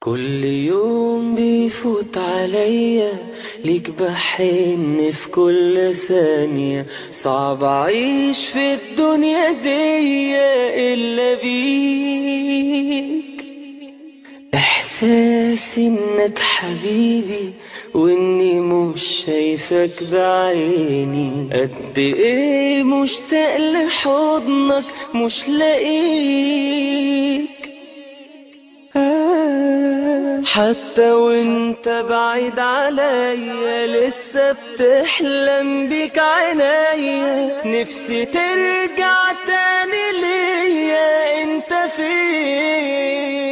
كل يوم بيفوت عليا ليك بحن في كل ثانية صعب أعيش في الدنيا دي إلا بيك إحساس إنك حبيبي وإني مش شايفك بعيني قد إيه مشتاق لحضنك مش لاقيك آه، حتى وانت بعيد عليا لسه بتحلم بيك عينيا نفسي ترجع تاني ليا انت فين